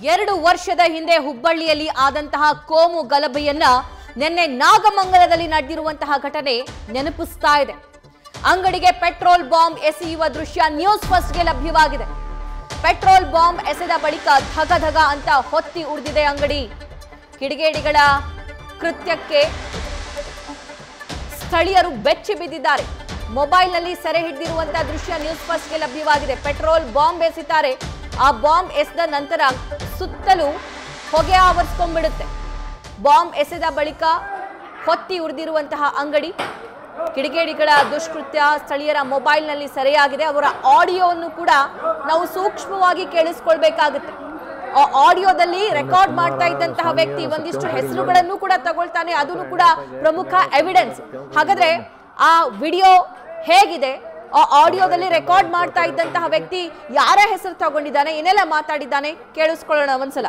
ಎರಡು ವರ್ಷದ ಹಿಂದೆ ಹುಬ್ಬಳ್ಳಿಯಲ್ಲಿ ಆದಂತಹ ಕೋಮು ಗಲಭೆಯನ್ನ ನಿನ್ನೆ ನಾಗಮಂಗಲದಲ್ಲಿ ನಡೆದಿರುವಂತಹ ಘಟನೆ ನೆನಪಿಸ್ತಾ ಇದೆ ಅಂಗಡಿಗೆ ಪೆಟ್ರೋಲ್ ಬಾಂಬ್ ಎಸೆಯುವ ದೃಶ್ಯ ನ್ಯೂಸ್ ಫಸ್ಟ್ಗೆ ಲಭ್ಯವಾಗಿದೆ ಪೆಟ್ರೋಲ್ ಬಾಂಬ್ ಎಸೆದ ಬಳಿಕ ಧಗ ಧಗ ಅಂತ ಹೊತ್ತಿ ಉಳಿದಿದೆ ಅಂಗಡಿ ಕಿಡಿಗೇಡಿಗಳ ಕೃತ್ಯಕ್ಕೆ ಸ್ಥಳೀಯರು ಬೆಚ್ಚಿ ಬಿದ್ದಿದ್ದಾರೆ ಮೊಬೈಲ್ನಲ್ಲಿ ಸೆರೆ ಹಿಡಿದಿರುವಂತಹ ದೃಶ್ಯ ನ್ಯೂಸ್ ಫಸ್ಟ್ಗೆ ಲಭ್ಯವಾಗಿದೆ ಪೆಟ್ರೋಲ್ ಬಾಂಬ್ ಎಸಿತಾರೆ ಆ ಬಾಂಬ್ ಎಸೆದ ನಂತರ ಸುತ್ತಲೂ ಹೊಗೆ ಆವರಿಸ್ಕೊಂಡ್ಬಿಡುತ್ತೆ ಬಾಂಬ್ ಎಸೆದ ಬಳಿಕ ಹೊತ್ತಿ ಉರಿದಿರುವಂತಹ ಅಂಗಡಿ ಕಿಡಿಗೇಡಿಗಳ ದುಷ್ಕೃತ್ಯ ಸ್ಥಳೀಯರ ಮೊಬೈಲ್ನಲ್ಲಿ ಸೆರೆಯಾಗಿದೆ ಅವರ ಆಡಿಯೋವನ್ನು ಕೂಡ ನಾವು ಸೂಕ್ಷ್ಮವಾಗಿ ಕೇಳಿಸ್ಕೊಳ್ಬೇಕಾಗುತ್ತೆ ಆ ಆಡಿಯೋದಲ್ಲಿ ರೆಕಾರ್ಡ್ ಮಾಡ್ತಾ ಇದ್ದಂತಹ ವ್ಯಕ್ತಿ ಒಂದಿಷ್ಟು ಹೆಸರುಗಳನ್ನು ಕೂಡ ತಗೊಳ್ತಾನೆ ಅದನ್ನು ಕೂಡ ಪ್ರಮುಖ ಎವಿಡೆನ್ಸ್ ಹಾಗಾದ್ರೆ ಆ ವಿಡಿಯೋ ಹೇಗಿದೆ ಆ ಆಡಿಯೋದಲ್ಲಿ ರೆಕಾರ್ಡ್ ಮಾಡ್ತಾ ಇದ್ದಂತಹ ವ್ಯಕ್ತಿ ಯಾರ ಹೆಸರು ತಗೊಂಡಿದ್ದಾನೆ ಏನೆಲ್ಲ ಮಾತಾಡಿದ್ದಾನೆ ಕೇಳಿಸ್ಕೊಳ್ಳೋಣ ಒಂದ್ಸಲ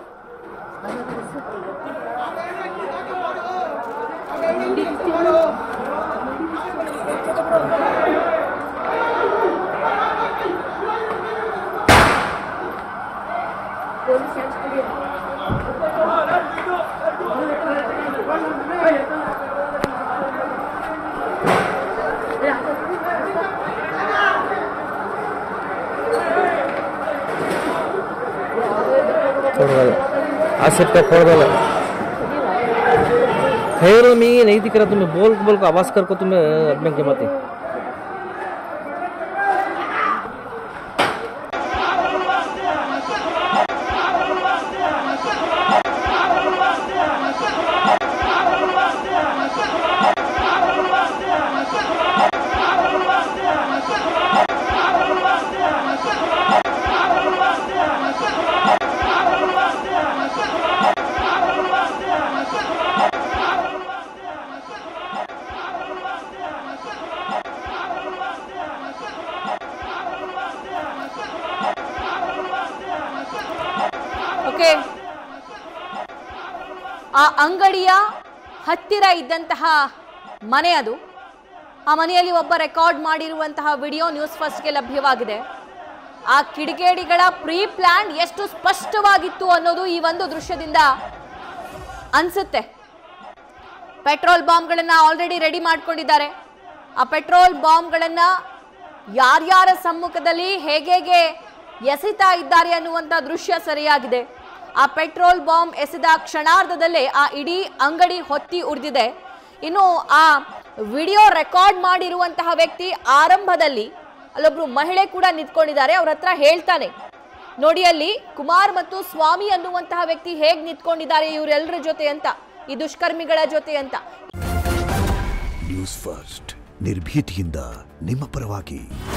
छोड़ वाला आज से पे छोड़ वाला खैर मी नहीं दिख रहा तुम्हें बोल बोल को आवाज करको तुम्हें आदमी के बातें ಓಕೆ ಆ ಅಂಗಡಿಯ ಹತ್ತಿರ ಇದ್ದಂತಹ ಮನೆ ಅದು ಆ ಮನೆಯಲ್ಲಿ ಒಬ್ಬ ರೆಕಾರ್ಡ್ ಮಾಡಿರುವಂತಹ ವಿಡಿಯೋ ನ್ಯೂಸ್ ಫಸ್ಟ್ಗೆ ಲಭ್ಯವಾಗಿದೆ ಆ ಕಿಡಿಗೇಡಿಗಳ ಪ್ರೀ ಪ್ಲಾನ್ ಎಷ್ಟು ಸ್ಪಷ್ಟವಾಗಿತ್ತು ಅನ್ನೋದು ಈ ಒಂದು ದೃಶ್ಯದಿಂದ ಅನ್ಸುತ್ತೆ ಪೆಟ್ರೋಲ್ ಬಾಂಬ್ಗಳನ್ನ ಆಲ್ರೆಡಿ ರೆಡಿ ಮಾಡ್ಕೊಂಡಿದ್ದಾರೆ ಆ ಪೆಟ್ರೋಲ್ ಬಾಂಬ್ಗಳನ್ನ ಯಾರ್ಯಾರ ಸಮ್ಮುಖದಲ್ಲಿ ಹೇಗೆ ಎಸೆತಾ ಇದ್ದಾರೆ ಅನ್ನುವಂಥ ದೃಶ್ಯ ಸರಿಯಾಗಿದೆ ಆ ಪೆಟ್ರೋಲ್ ಬಾಂಬ್ ಎಸೆದ ಕ್ಷಣಾರ್ಧದಲ್ಲೇ ಆ ಇಡೀ ಅಂಗಡಿ ಹೊತ್ತಿ ಉರಿದಿದೆ ಇನ್ನು ಆ ವಿಡಿಯೋ ರೆಕಾರ್ಡ್ ಮಾಡಿರುವಂತಹ ವ್ಯಕ್ತಿ ಆರಂಭದಲ್ಲಿ ಅಲ್ಲೊಬ್ರು ಮಹಿಳೆ ಕೂಡ ನಿಂತ್ಕೊಂಡಿದ್ದಾರೆ ಅವ್ರ ಹತ್ರ ಹೇಳ್ತಾನೆ ನೋಡಿ ಅಲ್ಲಿ ಕುಮಾರ್ ಮತ್ತು ಸ್ವಾಮಿ ಅನ್ನುವಂತಹ ವ್ಯಕ್ತಿ ಹೇಗ್ ನಿಂತ್ಕೊಂಡಿದ್ದಾರೆ ಇವರೆಲ್ಲರ ಜೊತೆ ಅಂತ ಈ ದುಷ್ಕರ್ಮಿಗಳ ಜೊತೆ ಅಂತ ನ್ಯೂಸ್ ಫಸ್ಟ್ ನಿರ್ಭೀತಿಯಿಂದ ನಿಮ್ಮ ಪರವಾಗಿ